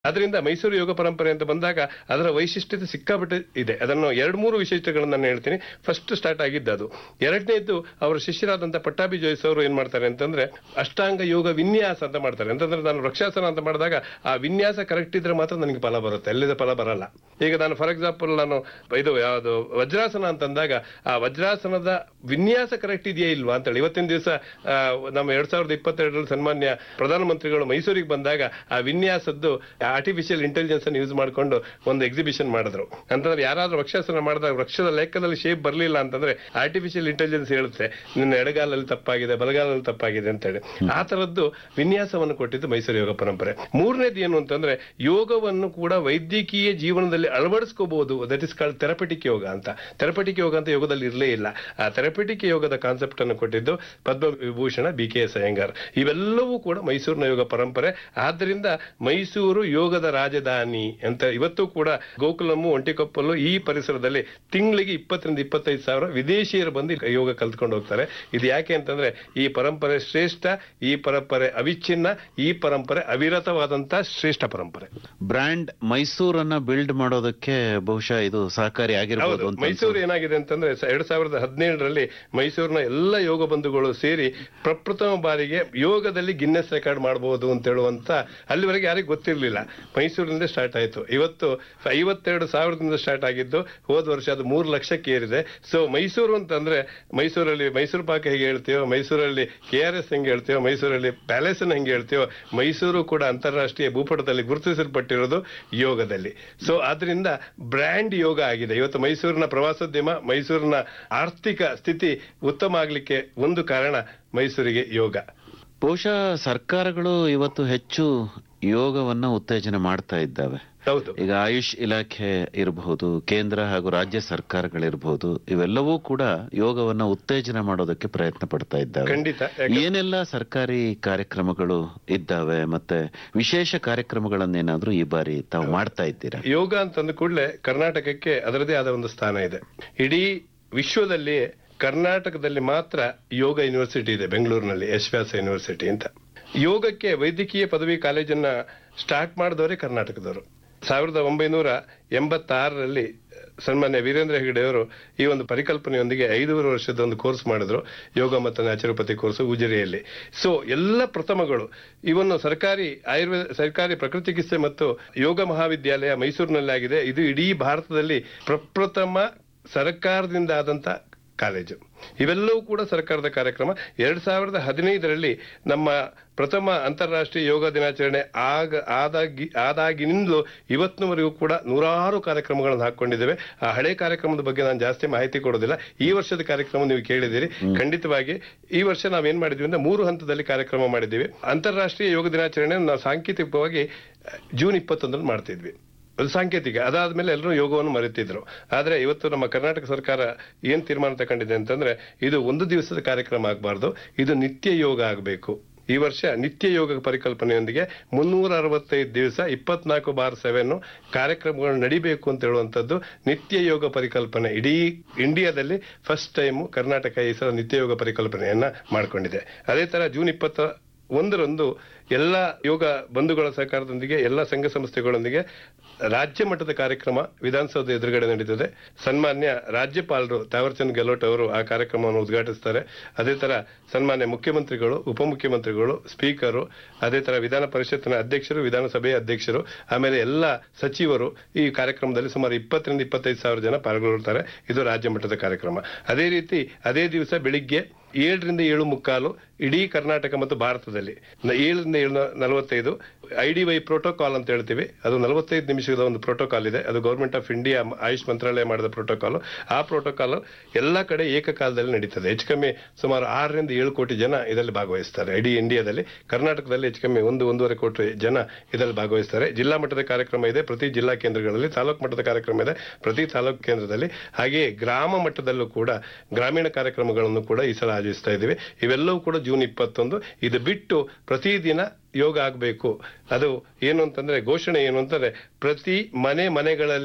ಅದರಿಂದ ಮೈಸೂರು ಯೋಗ ಪರಂಪರೆ ಅಂತ ಬಂದಾಗ ಅದರ ವೈಶಿಷ್ಟ್ಯತೆ ಸಿಕ್ಕಾಪಟ್ಟೆ ಇದೆ ಅದನ್ನು ಎರಡು ಮೂರು ವಿಶೇಷಗಳನ್ನು ನಾನು ಹೇಳ್ತೀನಿ ಫಸ್ಟ್ ಸ್ಟಾರ್ಟ್ ಆಗಿದ್ದು ಅದು ಎರಡನೇದ್ದು ಅವರ ಶಿಷ್ಯರಾದಂಥ ಪಟ್ಟಾಭಿ ಜೋಯಿಸ್ ಅವರು ಏನ್ ಮಾಡ್ತಾರೆ ಅಂತಂದ್ರೆ ಅಷ್ಟಾಂಗ ಯೋಗ ವಿನ್ಯಾಸ ಅಂತ ಮಾಡ್ತಾರೆ ಅಂತಂದ್ರೆ ನಾನು ವೃಕ್ಷಾಸನ ಅಂತ ಮಾಡಿದಾಗ ಆ ವಿನ್ಯಾಸ ಕರೆಕ್ಟ್ ಇದ್ರೆ ಮಾತ್ರ ನನಗೆ ಫಲ ಬರುತ್ತೆ ಎಲ್ಲಿದ ಫಲ ಬರಲ್ಲ ಈಗ ನಾನು ಫಾರ್ ಎಕ್ಸಾಂಪಲ್ ನಾನು ಇದು ಯಾವುದು ವಜ್ರಾಸನ ಅಂತಂದಾಗ ಆ ವಜ್ರಾಸನದ ವಿನ್ಯಾಸ ಕರೆಕ್ಟ್ ಇದೆಯಾ ಇಲ್ವಾ ಅಂತೇಳಿ ಇವತ್ತಿನ ದಿವಸ ನಮ್ಮ ಎರಡ್ ಸಾವಿರದ ಇಪ್ಪತ್ತೆರಡರಲ್ಲಿ ಸನ್ಮಾನ್ಯ ಪ್ರಧಾನಮಂತ್ರಿಗಳು ಮೈಸೂರಿಗೆ ಬಂದಾಗ ಆ ವಿನ್ಯಾಸದ್ದು ಆರ್ಟಿಫಿಷಿಯಲ್ ಇಂಟೆಲಿಜೆನ್ಸ್ ಅನ್ನು ಯೂಸ್ ಮಾಡಿಕೊಂಡು ಒಂದು ಎಕ್ಸಿಬಿಷನ್ ಮಾಡಿದ್ರು ಅಂತಂದ್ರೆ ಯಾರಾದ್ರೂ ವೃಕ್ಷಾಸನ ಮಾಡಿದಾಗ ವೃಕ್ಷದ ಲೆಕ್ಕದಲ್ಲಿ ಶೇಪ್ ಬರಲಿಲ್ಲ ಅಂತಂದ್ರೆ ಆರ್ಟಿಫಿಷಿಯಲ್ ಇಂಟೆಲಿಜೆನ್ಸ್ ಹೇಳುತ್ತೆ ನಿನ್ನ ಎಡಗಾಲಲ್ಲಿ ತಪ್ಪಾಗಿದೆ ಬಲಗಾಲಲ್ಲಿ ತಪ್ಪಾಗಿದೆ ಅಂತೇಳಿ ಆ ತರದ್ದು ವಿನ್ಯಾಸವನ್ನು ಕೊಟ್ಟಿದ್ದು ಮೈಸೂರು ಯೋಗ ಪರಂಪರೆ ಮೂರನೇದು ಏನು ಅಂತಂದ್ರೆ ಯೋಗವನ್ನು ಕೂಡ ವೈದ್ಯಕೀಯ ಜೀವನದಲ್ಲಿ ಅಳವಡಿಸ್ಕೋಬಹುದು that is called therapeutic yoga ಅಂತ ಥೆರಪಟಿಕ್ ಯೋಗ ಅಂತ ಯೋಗದಲ್ಲಿ ಇರಲೇ ಇಲ್ಲ ಆ ಥೆರಪಟಿಕ್ ಯೋಗದ ಕಾನ್ಸೆಪ್ಟ್ ಅನ್ನು ಕೊಟ್ಟಿದ್ದು Padma Vibhushan B K S Iyengar ಇವೆಲ್ಲವೂ ಕೂಡ ಮೈಸೂರಿನ ಯೋಗ ಪರಂಪರೆ ಆದ್ದರಿಂದ ಮೈಸೂರು ಯೋಗದ ರಾಜಧಾನಿ ಅಂತ ಇವತ್ತು ಕೂಡ ಗೋಕುಲಮ್ಮು ಒಂಟಿಕೊಪ್ಪಲು ಈ ಪರಿಸರದಲ್ಲಿ ತಿಂಗಳಿಗೆ ಇಪ್ಪತ್ತರಿಂದ ಇಪ್ಪತ್ತೈದು ಸಾವಿರ ವಿದೇಶಿಯರು ಬಂದು ಯೋಗ ಕಲ್ತ್ಕೊಂಡು ಹೋಗ್ತಾರೆ ಇದು ಯಾಕೆ ಅಂತಂದ್ರೆ ಈ ಪರಂಪರೆ ಶ್ರೇಷ್ಠ ಈ ಪರಂಪರೆ ಅವಿಚ್ಛಿನ್ನ ಈ ಪರಂಪರೆ ಅವಿರತವಾದಂತಹ ಶ್ರೇಷ್ಠ ಪರಂಪರೆ ಬ್ರ್ಯಾಂಡ್ ಮೈಸೂರನ್ನ ಬಿಲ್ಡ್ ಮಾಡೋದಕ್ಕೆ ಬಹುಶಃ ಇದು ಸಹಕಾರಿ ಆಗಿರ್ಬೋದು ಹೌದು ಅಂತ ಮೈಸೂರು ಏನಾಗಿದೆ ಅಂತಂದ್ರೆ ಸ- ಎರಡ್ ಸಾವಿರದ ಹದಿನೇಳರಲ್ಲಿ ಮೈಸೂರಿನ ಎಲ್ಲ ಯೋಗ ಬಂಧುಗಳು ಸೇರಿ ಪ್ರಪ್ರಥಮ ಬಾರಿಗೆ ಯೋಗದಲ್ಲಿ ಗಿನ್ನೆಸ್ ರೆಕಾರ್ಡ್ ಮಾಡಬಹುದು ಅಂತ ಹೇಳುವಂತ ಅಲ್ಲಿವರೆಗೆ ಯಾರಿಗೂ ಗೊತ್ತಿರಲಿಲ್ಲ ಮೈಸೂರಿನಿಂದ ಸ್ಟಾರ್ಟ್ ಆಯ್ತು ಇವತ್ತು ಐವತ್ತೆರಡು ಸಾವಿರದಿಂದ ಸ್ಟಾರ್ಟ್ ಆಗಿದ್ದು ಹೋದ ವರ್ಷ ಅದು ಮೂರು ಲಕ್ಷಕ್ಕೆ ಏರಿದೆ ಸೊ ಮೈಸೂರು ಅಂತಂದ್ರೆ ಮೈಸೂರಲ್ಲಿ ಮೈಸೂರು ಪಾಕ ಹೇಗೆ ಹೇಳ್ತೀವೋ ಮೈಸೂರಲ್ಲಿ ಕೆ ಆರ್ ಎಸ್ ಹೆಂಗೆ ಹೇಳ್ತೀವೋ ಮೈಸೂರಲ್ಲಿ ಪ್ಯಾಲೇಸ್ ಹೆಂಗೆ ಹೇಳ್ತೀವೋ ಮೈಸೂರು ಕೂಡ ಅಂತಾರಾಷ್ಟ್ರೀಯ ಭೂಪಟದಲ್ಲಿ ಗುರುತಿಸಲ್ಪಟ್ಟಿರೋದು ಯೋಗದಲ್ಲಿ ಸೊ ಆದ್ರಿಂದ ಬ್ರ್ಯಾಂಡ್ ಯೋಗ ಆಗಿದೆ ಇವತ್ತು ಮೈಸೂರಿನ ಪ್ರವಾಸೋದ್ಯಮ ಮೈಸೂರಿನ ಆರ್ಥಿಕ ಸ್ಥಿತಿ ಉತ್ತಮ ಆಗ್ಲಿಕ್ಕೆ ಒಂದು ಕಾರಣ ಮೈಸೂರಿಗೆ ಯೋಗ ಬಹುಶಃ ಸರ್ಕಾರಗಳು ಇವತ್ತು ಹೆಚ್ಚು ಯೋಗವನ್ನ ಉತ್ತೇಜನ ಮಾಡ್ತಾ ಇದ್ದಾವೆ ಹೌದು ಈಗ ಆಯುಷ್ ಇಲಾಖೆ ಇರಬಹುದು ಕೇಂದ್ರ ಹಾಗೂ ರಾಜ್ಯ ಸರ್ಕಾರಗಳಿರಬಹುದು ಇವೆಲ್ಲವೂ ಕೂಡ ಯೋಗವನ್ನ ಉತ್ತೇಜನ ಮಾಡೋದಕ್ಕೆ ಪ್ರಯತ್ನ ಪಡ್ತಾ ಇದ್ದಾವೆ ಖಂಡಿತ ಯಾಕೆ- ಏನೆಲ್ಲ ಸರ್ಕಾರಿ ಕಾರ್ಯಕ್ರಮಗಳು ಇದ್ದಾವೆ ಮತ್ತೆ ವಿಶೇಷ ಕಾರ್ಯಕ್ರಮಗಳನ್ನೇನಾದ್ರೂ ಈ ಬಾರಿ ತಾವು ಮಾಡ್ತಾ ಇದ್ದೀರಾ ಯೋಗ ಅಂತಂದ ಕೂಡಲೇ ಕರ್ನಾಟಕಕ್ಕೆ ಅದರದೇ ಆದ ಒಂದು ಸ್ಥಾನ ಇದೆ ಇಡೀ ವಿಶ್ವದಲ್ಲಿ ಕರ್ನಾಟಕದಲ್ಲಿ ಮಾತ್ರ ಯೋಗ ಯೂನಿವರ್ಸಿಟಿ ಇದೆ ಬೆಂಗಳೂರಿನಲ್ಲಿ ಯಶ್ವ್ಯಾಸ ಯೂನಿವರ್ಸಿಟಿ ಅಂತ ಯೋಗಕ್ಕೆ ವೈದ್ಯಕೀಯ ಪದವಿ ಕಾಲೇಜನ್ನ ಸ್ಟಾರ್ಟ್ ಮಾಡಿದವರೇ ಕರ್ನಾಟಕದವರು ಸಾವಿರದ ಒಂಬೈನೂರ ಎಂಬತ್ತಾರರಲ್ಲಿ ಸನ್ಮಾನ್ಯ ವೀರೇಂದ್ರ ಹೆಗಡೆ ಅವರು ಈ ಒಂದು ಪರಿಕಲ್ಪನೆಯೊಂದಿಗೆ ಐದೂವರೆ ವರ್ಷದ ಒಂದು ಕೋರ್ಸ್ ಮಾಡಿದ್ರು ಯೋಗ ಮತ್ತು ನ್ಯಾಚುರೋಪತಿ ಕೋರ್ಸ್ ಉಜಿರೆಯಲ್ಲಿ ಸೊ ಎಲ್ಲ ಪ್ರಥಮಗಳು ಇವನ್ನು ಸರ್ಕಾರಿ ಆಯುರ್ವೇದ ಸರ್ಕಾರಿ ಪ್ರಕೃತಿ ಚಿಕಿತ್ಸೆ ಮತ್ತು ಯೋಗ ಮಹಾವಿದ್ಯಾಲಯ ಮೈಸೂರಿನಲ್ಲಿ ಆಗಿದೆ ಇದು ಇಡೀ ಭಾರತದಲ್ಲಿ ಪ್ರಪ್ರಥಮ ಸರ್ಕಾರದಿಂದ ಆದಂತ ಕಾಲೇಜು ಇವೆಲ್ಲವೂ ಕೂಡ ಸರ್ಕಾರದ ಕಾರ್ಯಕ್ರಮ ಎರಡ್ ಸಾವಿರದ ಹದಿನೈದರಲ್ಲಿ ನಮ್ಮ ಪ್ರಥಮ ಅಂತಾರಾಷ್ಟ್ರೀಯ ಯೋಗ ದಿನಾಚರಣೆ ಆಗ ಆದಾಗಿ ಆದಾಗಿನಿಂದಲೂ ಇವತ್ತಿನವರೆಗೂ ಕೂಡ ನೂರಾರು ಕಾರ್ಯಕ್ರಮಗಳನ್ನು ಹಾಕೊಂಡಿದ್ದೇವೆ ಆ ಹಳೆ ಕಾರ್ಯಕ್ರಮದ ಬಗ್ಗೆ ನಾನು ಜಾಸ್ತಿ ಮಾಹಿತಿ ಕೊಡೋದಿಲ್ಲ ಈ ವರ್ಷದ ಕಾರ್ಯಕ್ರಮ ನೀವು ಕೇಳಿದಿರಿ ಖಂಡಿತವಾಗಿ ಈ ವರ್ಷ ನಾವೇನ್ ಮಾಡಿದ್ವಿ ಅಂದ್ರೆ ಮೂರು ಹಂತದಲ್ಲಿ ಕಾರ್ಯಕ್ರಮ ಮಾಡಿದ್ದೀವಿ ಅಂತಾರಾಷ್ಟ್ರೀಯ ಯೋಗ ದಿನಾಚರಣೆ ನಾವು ಸಾಂಕೇತಿಕವಾಗಿ ಜೂನ್ ಇಪ್ಪತ್ತೊಂದರಲ್ಲಿ ಮಾಡ್ತಿದ್ವಿ ಅದು ಸಾಂಕೇತಿಕ ಅದಾದ್ಮೇಲೆ ಎಲ್ಲರೂ ಯೋಗವನ್ನು ಮರೆತಿದ್ರು ಆದ್ರೆ ಇವತ್ತು ನಮ್ಮ ಕರ್ನಾಟಕ ಸರ್ಕಾರ ಏನ್ ತೀರ್ಮಾನ ತಗೊಂಡಿದೆ ಅಂತಂದ್ರೆ ಇದು ಒಂದು ದಿವಸದ ಕಾರ್ಯಕ್ರಮ ಆಗಬಾರ್ದು ಇದು ನಿತ್ಯ ಯೋಗ ಆಗಬೇಕು ಈ ವರ್ಷ ನಿತ್ಯ ಯೋಗ ಪರಿಕಲ್ಪನೆಯೊಂದಿಗೆ ಮುನ್ನೂರ ಅರವತ್ತೈದು ದಿವಸ ಇಪ್ಪತ್ನಾಲ್ಕು ಬಾರ್ ಸೆವೆನ್ ಕಾರ್ಯಕ್ರಮಗಳು ನಡಿಬೇಕು ಅಂತ ಹೇಳುವಂತದ್ದು ನಿತ್ಯ ಯೋಗ ಪರಿಕಲ್ಪನೆ ಇಡೀ ಇಂಡಿಯಾದಲ್ಲಿ ಫಸ್ಟ್ ಟೈಮ್ ಕರ್ನಾಟಕ ಈ ಸಲ ನಿತ್ಯ ಯೋಗ ಪರಿಕಲ್ಪನೆಯನ್ನ ಮಾಡಿಕೊಂಡಿದೆ ಅದೇ ತರ ಜೂನ್ ಇಪ್ಪತ್ತ ಒಂದರಂದು ಎಲ್ಲ ಯೋಗ ಬಂಧುಗಳ ಸಹಕಾರದೊಂದಿಗೆ ಎಲ್ಲ ಸಂಘ ಸಂಸ್ಥೆಗಳೊಂದಿಗೆ ರಾಜ್ಯ ಮಟ್ಟದ ಕಾರ್ಯಕ್ರಮ ವಿಧಾನಸೌಧ ಎದುರುಗಡೆ ನಡೀತದೆ ಸನ್ಮಾನ್ಯ ರಾಜ್ಯಪಾಲರು ತಾವರ್ಚಂದ್ ಗೆಹ್ಲೋಟ್ ಅವರು ಆ ಕಾರ್ಯಕ್ರಮವನ್ನು ಉದ್ಘಾಟಿಸ್ತಾರೆ ಅದೇ ತರ ಸನ್ಮಾನ್ಯ ಮುಖ್ಯಮಂತ್ರಿಗಳು ಉಪಮುಖ್ಯಮಂತ್ರಿಗಳು ಸ್ಪೀಕರು ಅದೇ ತರ ವಿಧಾನ ಪರಿಷತ್ತಿನ ಅಧ್ಯಕ್ಷರು ವಿಧಾನಸಭೆಯ ಅಧ್ಯಕ್ಷರು ಆಮೇಲೆ ಎಲ್ಲ ಸಚಿವರು ಈ ಕಾರ್ಯಕ್ರಮದಲ್ಲಿ ಸುಮಾರು ಇಪ್ಪತ್ತರಿಂದ ಇಪ್ಪತ್ತೈದು ಸಾವಿರ ಜನ ಪಾಲ್ಗೊಳ್ಳುತ್ತಾರೆ ಇದು ರಾಜ್ಯ ಮಟ್ಟದ ಕಾರ್ಯಕ್ರಮ ಅದೇ ರೀತಿ ಅದೇ ದಿವಸ ಬೆಳಿಗ್ಗೆ ಏಳರಿಂದ ಏಳು ಮುಕ್ಕಾಲು ಇಡೀ ಕರ್ನಾಟಕ ಮತ್ತು ಭಾರತದಲ್ಲಿ ನ- ಏಳರಿಂದ ಏಳು ನ- ನಲವತ್ತೈದು ಐ ಡಿ ವೈ ಪ್ರೋಟೋಕಾಲ್ ಅಂತ ಹೇಳ್ತೀವಿ ಅದು ನಲವತ್ತೈದು ನಿಮಿಷದ ಒಂದು ಪ್ರೋಟೋಕಾಲ್ ಇದೆ ಅದು ಗೌರ್ಮೆಂಟ್ ಆಫ್ ಇಂಡಿಯಾ ಆಯುಷ್ ಮಂತ್ರಾಲಯ ಮಾಡಿದ ಪ್ರೋಟೋಕಾಲ್ ಆ ಪ್ರೋಟೋಕಾಲ್ ಎಲ್ಲ ಕಡೆ ಏಕಕಾಲದಲ್ಲಿ ನಡೀತದೆ ಹೆಚ್ಚು ಕಮ್ಮಿ ಸುಮಾರು ಆರರಿಂದ ಏಳು ಕೋಟಿ ಜನ ಇದರಲ್ಲಿ ಭಾಗವಹಿಸ್ತಾರೆ ಇಡೀ ಇಂಡಿಯಾದಲ್ಲಿ ಕರ್ನಾಟಕದಲ್ಲಿ ಹೆಚ್ಚು ಕಮ್ಮಿ ಒಂದು ಒಂದೂವರೆ ಕೋಟಿ ಜನ ಇದರಲ್ಲಿ ಭಾಗವಹಿಸ್ತಾರೆ ಜಿಲ್ಲಾ ಮಟ್ಟದ ಕಾರ್ಯಕ್ರಮ ಇದೆ ಪ್ರತಿ ಜಿಲ್ಲಾ ಕೇಂದ್ರಗಳಲ್ಲಿ ತಾಲೂಕು ಮಟ್ಟದ ಕಾರ್ಯಕ್ರಮ ಇದೆ ಪ್ರತಿ ತಾಲೂಕು ಕೇಂದ್ರದಲ್ಲಿ ಹಾಗೆಯೇ ಗ್ರಾಮ ಮಟ್ಟದಲ್ಲೂ ಕೂಡ ಗ್ರಾಮೀಣ ಕಾರ್ಯಕ್ರಮಗಳನ್ನು ಕೂಡ ಈ ಸಲ ಆಯೋಜಿಸ್ತಾ ಇದ್ದೀವಿ ಇವೆಲ್ಲವೂ ಕೂಡ ಜೂನ್ ಇಪ್ಪತ್ತೊಂದು ಇದು ಬಿಟ್ಟು ಪ್ರತಿದಿನ ಯೋಗ ಆಗಬೇಕು ಅದು ಏನು ಅಂತಂದ್ರೆ ಘೋಷಣೆ ಏನು ಅಂತಂದ್ರೆ ಪ್ರತಿ ಮನೆ ಮನೆಗಳಲ್ಲಿ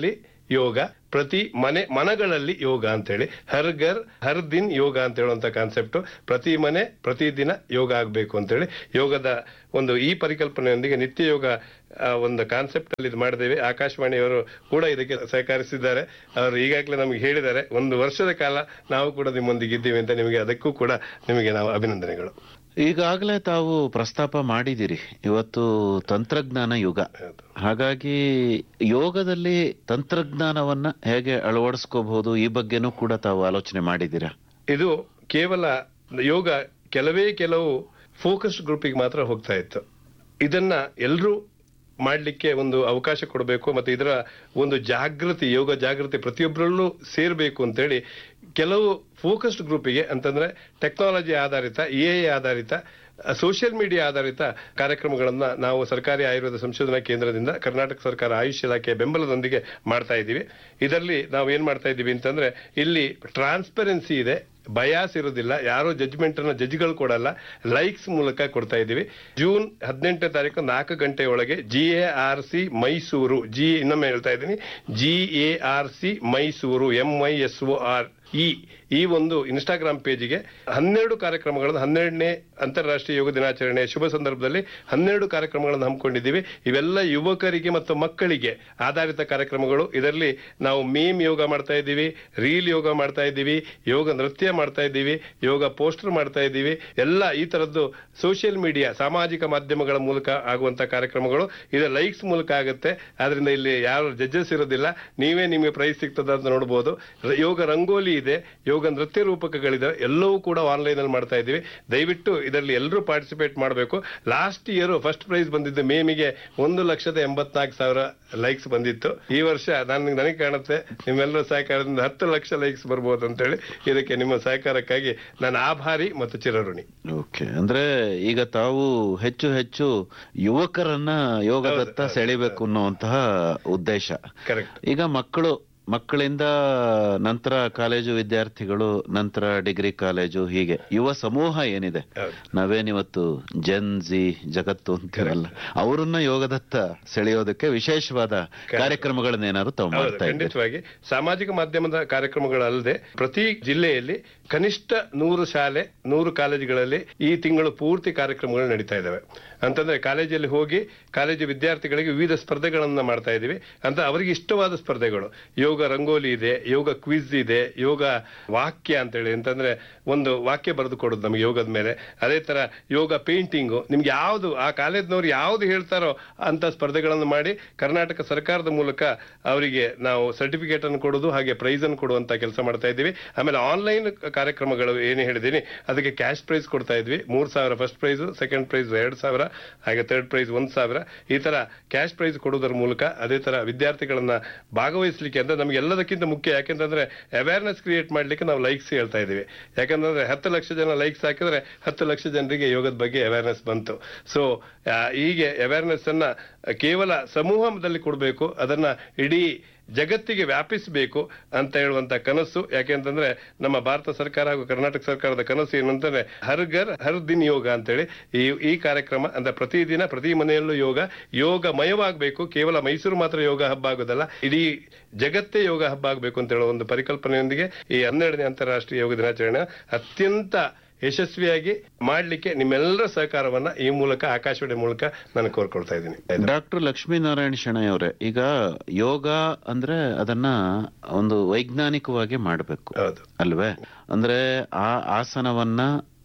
ಯೋಗ ಪ್ರತಿ ಮನೆ ಮನಗಳಲ್ಲಿ ಯೋಗ ಅಂತೇಳಿ ಹರ್ ಘರ್ ಹರ್ ದಿನ್ ಯೋಗ ಅಂತ ಹೇಳುವಂತ ಕಾನ್ಸೆಪ್ಟ್ ಪ್ರತಿ ಮನೆ ಪ್ರತಿ ದಿನ ಯೋಗ ಆಗಬೇಕು ಅಂತೇಳಿ ಯೋಗದ ಒಂದು ಈ ಪರಿಕಲ್ಪನೆಯೊಂದಿಗೆ ನಿತ್ಯ ಯೋಗ ಆ, ಒಂದು ಕಾನ್ಸೆಪ್ಟ್ ಅಲ್ಲಿ ಇದು ಮಾಡಿದ್ದೇವೆ ಆಕಾಶವಾಣಿಯವರು ಕೂಡ ಇದಕ್ಕೆ ಸಹಕರಿಸಿದ್ದಾರೆ ಅವರು ಈಗಾಗಲೇ ನಮಗೆ ಹೇಳಿದ್ದಾರೆ ಒಂದು ವರ್ಷದ ಕಾಲ ನಾವು ಕೂಡ ನಿಮ್ಮೊಂದಿಗೆ ಇದ್ದೀವಿ ಅಂತ ನಿಮಗೆ ಅದಕ್ಕೂ ಕೂಡ ನಿಮಗೆ ನಾವು ಅಭಿನಂದನೆಗಳು ಈಗಾಗಲೇ ತಾವು ಪ್ರಸ್ತಾಪ ಮಾಡಿದಿರಿ ಇವತ್ತು ತಂತ್ರಜ್ಞಾನ ಯುಗ ಹೌದು. ಹಾಗಾಗಿ ಯೋಗದಲ್ಲಿ ತಂತ್ರಜ್ಞಾನವನ್ನ ಹೇಗೆ ಅಳವಡಿಸ್ಕೋಬಹುದು ಈ ಬಗ್ಗೆನೂ ಕೂಡ ತಾವು ಆಲೋಚನೆ ಮಾಡಿದ್ದೀರಾ ಇದು ಕೇವಲ ಯೋಗ ಕೆಲವೇ ಕೆಲವು ಫೋಕಸ್ಡ್ ಗ್ರೂಪಿಗೆ ಮಾತ್ರ ಹೋಗ್ತಾ ಇತ್ತು ಇದನ್ನ ಎಲ್ಲರೂ ಮಾಡಲಿಕ್ಕೆ ಒಂದು ಅವಕಾಶ ಕೊಡಬೇಕು ಮತ್ತೆ ಇದರ ಒಂದು ಜಾಗೃತಿ ಯೋಗ ಜಾಗೃತಿ ಪ್ರತಿಯೊಬ್ಬರಲ್ಲೂ ಸೇರಬೇಕು ಅಂತೇಳಿ ಕೆಲವು ಫೋಕಸ್ಡ್ ಗ್ರೂಪಿಗೆ ಅಂತಂದ್ರೆ ಟೆಕ್ನಾಲಜಿ ಆಧಾರಿತ ಎ ಆಧಾರಿತ ಸೋಷಿಯಲ್ ಮೀಡಿಯಾ ಆಧಾರಿತ ಕಾರ್ಯಕ್ರಮಗಳನ್ನ ನಾವು ಸರ್ಕಾರಿ ಆಯುರ್ವೇದ ಸಂಶೋಧನಾ ಕೇಂದ್ರದಿಂದ ಕರ್ನಾಟಕ ಸರ್ಕಾರ ಆಯುಷ್ ಇಲಾಖೆಯ ಬೆಂಬಲದೊಂದಿಗೆ ಮಾಡ್ತಾ ಇದ್ದೀವಿ ಇದರಲ್ಲಿ ನಾವು ಏನ್ ಮಾಡ್ತಾ ಇದ್ದೀವಿ ಅಂತಂದ್ರೆ ಇಲ್ಲಿ ಟ್ರಾನ್ಸ್ಪರೆನ್ಸಿ ಇದೆ ಬಯಾಸ್ ಇರೋದಿಲ್ಲ ಯಾರೋ ಜಜ್ಮೆಂಟ್ ಅನ್ನ ಜಡ್ಜ್ಗಳು ಕೊಡಲ್ಲ ಲೈಕ್ಸ್ ಮೂಲಕ ಕೊಡ್ತಾ ಇದ್ದೀವಿ ಜೂನ್ ಹದಿನೆಂಟನೇ ತಾರೀಕು ನಾಲ್ಕು ಗಂಟೆ ಒಳಗೆ G A R C Mysuru G ಇನ್ನೊಮ್ಮೆ ಹೇಳ್ತಾ ಇದ್ದೀನಿ G A R C Mysuru M I S O R E ಈ ಒಂದು ಇನ್ಸ್ಟಾಗ್ರಾಮ್ ಪೇಜಿಗೆ ಹನ್ನೆರಡು ಕಾರ್ಯಕ್ರಮಗಳನ್ನು ಹನ್ನೆರಡನೇ ಅಂತಾರಾಷ್ಟ್ರೀಯ ಯೋಗ ದಿನಾಚರಣೆ ಶುಭ ಸಂದರ್ಭದಲ್ಲಿ ಹನ್ನೆರಡು ಕಾರ್ಯಕ್ರಮಗಳನ್ನು ಹಮ್ಮಿಕೊಂಡಿದ್ದೀವಿ ಇವೆಲ್ಲ ಯುವಕರಿಗೆ ಮತ್ತು ಮಕ್ಕಳಿಗೆ ಆಧಾರಿತ ಕಾರ್ಯಕ್ರಮಗಳು ಇದರಲ್ಲಿ ನಾವು ಮೇಮ್ ಯೋಗ ಮಾಡ್ತಾ ಇದ್ದೀವಿ ರೀಲ್ ಯೋಗ ಮಾಡ್ತಾ ಇದ್ದೀವಿ ಯೋಗ ನೃತ್ಯ ಮಾಡ್ತಾ ಇದ್ದೀವಿ ಯೋಗ ಪೋಸ್ಟರ್ ಮಾಡ್ತಾ ಇದ್ದೀವಿ ಎಲ್ಲ ಈ ತರದ್ದು ಸೋಷಿಯಲ್ ಮೀಡಿಯಾ ಸಾಮಾಜಿಕ ಮಾಧ್ಯಮಗಳ ಮೂಲಕ ಆಗುವಂತ ಕಾರ್ಯಕ್ರಮಗಳು ಇದು ಲೈಕ್ಸ್ ಮೂಲಕ ಆಗುತ್ತೆ ಆದ್ರಿಂದ ಇಲ್ಲಿ ಯಾರು ಜಡ್ಜಸ್ ಇರೋದಿಲ್ಲ ನೀವೇ ನಿಮಗೆ ಪ್ರೈಸ್ ಸಿಗ್ತದ ಅಂತ ನೋಡಬಹುದು ರ- ಯೋಗ ರಂಗೋಲಿ ಇದೆ ಯೋಗ ನೃತ್ಯ ರೂಪಕಗಳಿದೆ ಎಲ್ಲವೂ ಕೂಡ ಆನ್ಲೈನ್ ಅಲ್ಲಿ ಮಾಡ್ತಾ ಇದ್ದೀವಿ ದಯವಿಟ್ಟು ಇದರಲ್ಲಿ ಎಲ್ಲರೂ ಪಾರ್ಟಿಸಿಪೇಟ್ ಮಾಡಬೇಕು ಲಾಸ್ಟ್ ಇಯರ್ ಫಸ್ಟ್ ಪ್ರೈಸ್ ಬಂದಿದ್ದು ಮೇಮಿಗೆ ಒಂದು ಲಕ್ಷದ ಎಂಬತ್ನಾಲ್ಕು ಸಾವಿರ ಲೈಕ್ಸ್ ಬಂದಿತ್ತು ಈ ವರ್ಷ ನಾನು ನನಗೆ ಕಾಣುತ್ತೆ ನಿಮ್ಮೆಲ್ಲರ ಸಹಕಾರದಿಂದ ಹತ್ತು ಲಕ್ಷ ಲೈಕ್ಸ್ ಬರ್ಬೋದು ಅಂತೇಳಿ ಇದಕ್ಕೆ ನಿಮ್ಮ ಸಹಕಾರಕ್ಕಾಗಿ ನಾನು ಆಭಾರಿ ಮತ್ತು ಚಿರಋಣಿ ಓಕೆ ಅಂದ್ರೆ ಈಗ ತಾವು ಹೆಚ್ಚು ಹೆಚ್ಚು ಯುವಕರನ್ನ ಯೋಗದತ್ತ ಹೌದು, ಸೆಳಿಬೇಕು ಅನ್ನುವಂತಹ ಉದ್ದೇಶ ಕರೆಕ್ಟ್ ಈಗ ಮಕ್ಕಳು ಮಕ್ಕಳಿಂದ ನಂತರ ಕಾಲೇಜು ವಿದ್ಯಾರ್ಥಿಗಳು ನಂತರ ಡಿಗ್ರಿ ಕಾಲೇಜು ಹೀಗೆ ಯುವ ಸಮೂಹ ಏನಿದೆ ಹೌದು. ನಾವೇನಿವತ್ತು ಜನ್ಜಿ ಜಗತ್ತು ಅಂತೀರಲ್ಲ ಅವರನ್ನ ಯೋಗದತ್ತ ಸೆಳೆಯೋದಕ್ಕೆ ವಿಶೇಷವಾದ ಕಾರ್ಯಕ್ರಮಗಳನ್ನೇನಾದ್ರು ತಾವು ಹೌದು ಮಾಡ್ತಾ ಇದ್ದೀರಿ ಖಂಡಿತವಾಗಿ ಸಾಮಾಜಿಕ ಮಾಧ್ಯಮದ ಕಾರ್ಯಕ್ರಮಗಳಲ್ಲದೆ ಪ್ರತಿ ಜಿಲ್ಲೆಯಲ್ಲಿ ಕನಿಷ್ಠ ನೂರು ಶಾಲೆ ನೂರು ಕಾಲೇಜುಗಳಲ್ಲಿ ಈ ತಿಂಗಳು ಪೂರ್ತಿ ಕಾರ್ಯಕ್ರಮಗಳು ನಡೀತಾ ಇದ್ದಾವೆ ಅಂತಂದ್ರೆ ಕಾಲೇಜಲ್ಲಿ ಹೋಗಿ ಕಾಲೇಜು ವಿದ್ಯಾರ್ಥಿಗಳಿಗೆ ವಿವಿಧ ಸ್ಪರ್ಧೆಗಳನ್ನ ಮಾಡ್ತಾ ಇದ್ದೀವಿ ಅಂತ ಅವರಿಗೆ ಇಷ್ಟವಾದ ಸ್ಪರ್ಧೆಗಳು ಯೋಗ ರಂಗೋಲಿ ಇದೆ ಯೋಗ ಕ್ವಿಜ್ ಇದೆ ಯೋಗ ವಾಕ್ಯ ಅಂತೇಳಿ ಅಂತಂದ್ರೆ ಒಂದು ವಾಕ್ಯ ಬರೆದು ಕೊಡೋದು ನಮಗೆ ಯೋಗದ ಮೇಲೆ ಅದೇ ತರ ಯೋಗ ಪೇಂಟಿಂಗು ನಿಮ್ಗೆ ಯಾವ್ದು ಆ ಕಾಲೇಜ್ನವ್ರು ಯಾವ್ದು ಹೇಳ್ತಾರೋ ಅಂತ ಸ್ಪರ್ಧೆಗಳನ್ನು ಮಾಡಿ ಕರ್ನಾಟಕ ಸರ್ಕಾರದ ಮೂಲಕ ಅವರಿಗೆ ನಾವು ಸರ್ಟಿಫಿಕೇಟ್ ಅನ್ನು ಕೊಡೋದು ಹಾಗೆ ಪ್ರೈಸ್ ಅನ್ನು ಕೊಡುವಂತ ಕೆಲಸ ಮಾಡ್ತಾ ಇದ್ದೀವಿ ಆಮೇಲೆ ಆನ್ಲೈನ್ ಕಾರ್ಯಕ್ರಮಗಳು ಏನು ಹೇಳಿದ್ದೀನಿ ಅದಕ್ಕೆ ಕ್ಯಾಶ್ ಪ್ರೈಸ್ ಕೊಡ್ತಾ ಇದ್ವಿ ಮೂರ್ ಸಾವಿರ ಫಸ್ಟ್ ಪ್ರೈಸ್ ಸೆಕೆಂಡ್ ಪ್ರೈಸ್ ಎರಡ್ ಸಾವಿರ ಹಾಗೆ ಥರ್ಡ್ ಪ್ರೈಸ್ ಒಂದ್ ಸಾವಿರ ಈ ತರ ಕ್ಯಾಶ್ ಪ್ರೈಸ್ ಕೊಡುವುದರ ಮೂಲಕ ಅದೇ ತರ ವಿದ್ಯಾರ್ಥಿಗಳನ್ನ ಭಾಗವಹಿಸಲಿಕ್ಕೆ ಅಂದ್ರೆ ನಮ್ಗೆ ಎಲ್ಲದಕ್ಕಿಂತ ಮುಖ್ಯ ಯಾಕೆಂತಂದ್ರೆ ಅವೇರ್ನೆಸ್ ಕ್ರಿಯೇಟ್ ಮಾಡ್ಲಿಕ್ಕೆ ನಾವು ಲೈಕ್ಸ್ ಹೇಳ್ತಾ ಇದೀವಿ ಯಾಕಂತಂದ್ರೆ ಹತ್ತು ಲಕ್ಷ ಜನ ಲೈಕ್ಸ್ ಹಾಕಿದ್ರೆ ಹತ್ತು ಲಕ್ಷ ಜನರಿಗೆ ಯೋಗದ ಬಗ್ಗೆ ಅವೇರ್ನೆಸ್ ಬಂತು ಸೊ ಹೀಗೆ ಅವೇರ್ನೆಸ್ ಅನ್ನ ಕೇವಲ ಸಮೂಹದಲ್ಲಿ ಕೊಡಬೇಕು ಅದನ್ನ ಇಡೀ ಜಗತ್ತಿಗೆ ವ್ಯಾಪಿಸಬೇಕು ಅಂತ ಹೇಳುವಂತ ಕನಸು ಯಾಕೆಂತಂದ್ರೆ ನಮ್ಮ ಭಾರತ ಸರ್ಕಾರ ಹಾಗೂ ಕರ್ನಾಟಕ ಸರ್ಕಾರದ ಕನಸು ಏನು ಅಂತಂದ್ರೆ ಹರ್ ಘರ್ ಹರ್ ದಿನ್ ಯೋಗ ಅಂತೇಳಿ ಈ ಈ ಕಾರ್ಯಕ್ರಮ ಅಂದ್ರೆ ಪ್ರತಿದಿನ ಪ್ರತಿ ಮನೆಯಲ್ಲೂ ಯೋಗ ಯೋಗಮಯವಾಗಬೇಕು ಕೇವಲ ಮೈಸೂರು ಮಾತ್ರ ಯೋಗ ಹಬ್ಬ ಆಗೋದಲ್ಲ ಇಡೀ ಜಗತ್ತೇ ಯೋಗ ಹಬ್ಬ ಆಗಬೇಕು ಅಂತ ಹೇಳೋ ಒಂದು ಪರಿಕಲ್ಪನೆಯೊಂದಿಗೆ ಈ ಹನ್ನೆರಡನೇ ಅಂತಾರಾಷ್ಟ್ರೀಯ ಯೋಗ ದಿನಾಚರಣೆ ಅತ್ಯಂತ ಯಶಸ್ವಿಯಾಗಿ ಮಾಡ್ಲಿಕ್ಕೆ ನಿಮ್ಮೆಲ್ಲರ ಸಹಕಾರವನ್ನ ಈ ಮೂಲಕ ಆಕಾಶವಾಣಿ ಮೂಲಕ ನಾನು ಕೋರ್ಕೊಳ್ತಾ ಇದ್ದೀನಿ ಡಾಕ್ಟರ್ ಲಕ್ಷ್ಮೀನಾರಾಯಣ ಶೆಣೈ ಅವರೇ ಈಗ ಯೋಗ ಅಂದ್ರೆ ಅದನ್ನ ಒಂದು ವೈಜ್ಞಾನಿಕವಾಗಿ ಮಾಡಬೇಕು ಹೌದು ಅಲ್ವೇ ಅಂದ್ರೆ ಆ ಆಸನವನ್ನ